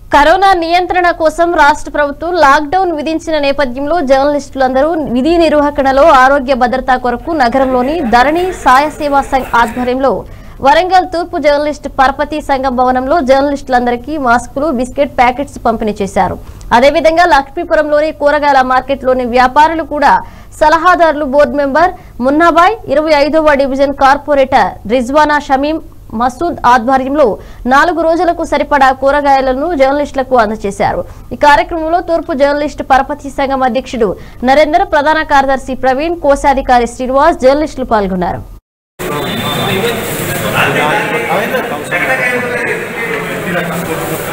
corona నియంత్రణ కోసం రాష్ట్ర ప్రభుత్వం లాక్డౌన్ విధించిన నేపథ్యంలో జర్నలిస్టులందరూ విధి నిర్వహణలో ఆరోగ్య భద్రత కొరకు నగరంలోని ధరణి సాయ సేవా సంఘ్ ఆధ్వర్యంలో వరంగల్ తూర్పు జర్నలిస్ట్ పరపతి సంఘం భవనంలో జర్నలిస్టులందరికీ మాస్కులు బిస్కెట్ ప్యాకెట్స్ పంపిణీ చేశారు అదేవిధంగా లక్ష్మీపురంలోని కూరగాయల మార్కెట్లోని వ్యాపారులు కూడా సలహాదారులు బోర్డు మెంబర్ మున్నాబాయ్ ఇరవై ఐదవ డివిజన్ కార్పొరేటర్ రిజ్వానా షమీం మసూద్ ఆధ్వర్యంలో నాలుగు రోజులకు సరిపడా కూరగాయలను జర్నలిస్టులకు అందజేశారు ఈ కార్యక్రమంలో తూర్పు జర్నలిస్టు పరపతి సంఘం అధ్యక్షుడు నరేందర్ ప్రధాన కార్యదర్శి ప్రవీణ్ కోశాధికారి శ్రీనివాస్ జర్నలిస్టులు పాల్గొన్నారు అవేంద్ర